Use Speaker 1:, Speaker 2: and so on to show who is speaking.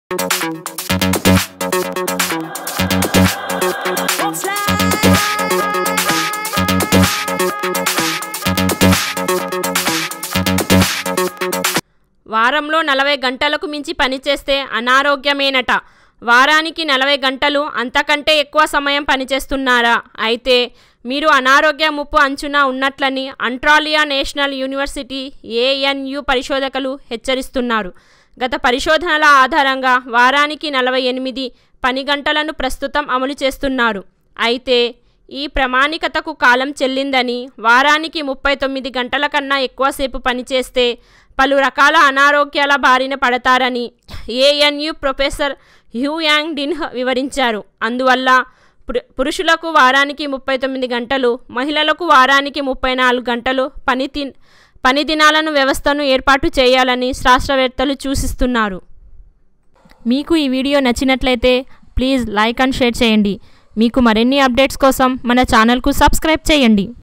Speaker 1: వారంలో నలభై గంటలకు మించి పనిచేస్తే అనారోగ్యమేనట వారానికి నలభై గంటలు అంతకంటే ఎక్కువ సమయం పనిచేస్తున్నారా అయితే మీరు అనారోగ్య ముప్పు అంచున ఉన్నట్లని అంట్రాలియా నేషనల్ యూనివర్సిటీ ఏఎన్యు పరిశోధకులు హెచ్చరిస్తున్నారు గత పరిశోధనల ఆధారంగా వారానికి నలభై ఎనిమిది పని గంటలను ప్రస్తుతం అమలు చేస్తున్నారు అయితే ఈ ప్రామాణికతకు కాలం చెల్లిందని వారానికి ముప్పై తొమ్మిది గంటల కన్నా ఎక్కువసేపు పనిచేస్తే పలు రకాల అనారోగ్యాల బారిన పడతారని ఏఎన్యు ప్రొఫెసర్ హ్యూయాంగ్ డిన్హ్ వివరించారు అందువల్ల పురు- పురుషులకు వారానికి ముప్పై తొమ్మిది గంటలు మహిళలకు వారానికి ముప్పై నాలుగు గంటలు పని తి పని దినాలను వ్యవస్థను ఏర్పాటు చేయాలని శాస్త్రవేత్తలు సూచిస్తున్నారు మీకు ఈ వీడియో నచ్చినట్లయితే ప్లీజ్ లైక్ అండ్ షేర్ చేయండి మీకు మరిన్ని అప్డేట్స్ కోసం మన ఛానల్కు సబ్స్క్రైబ్ చేయండి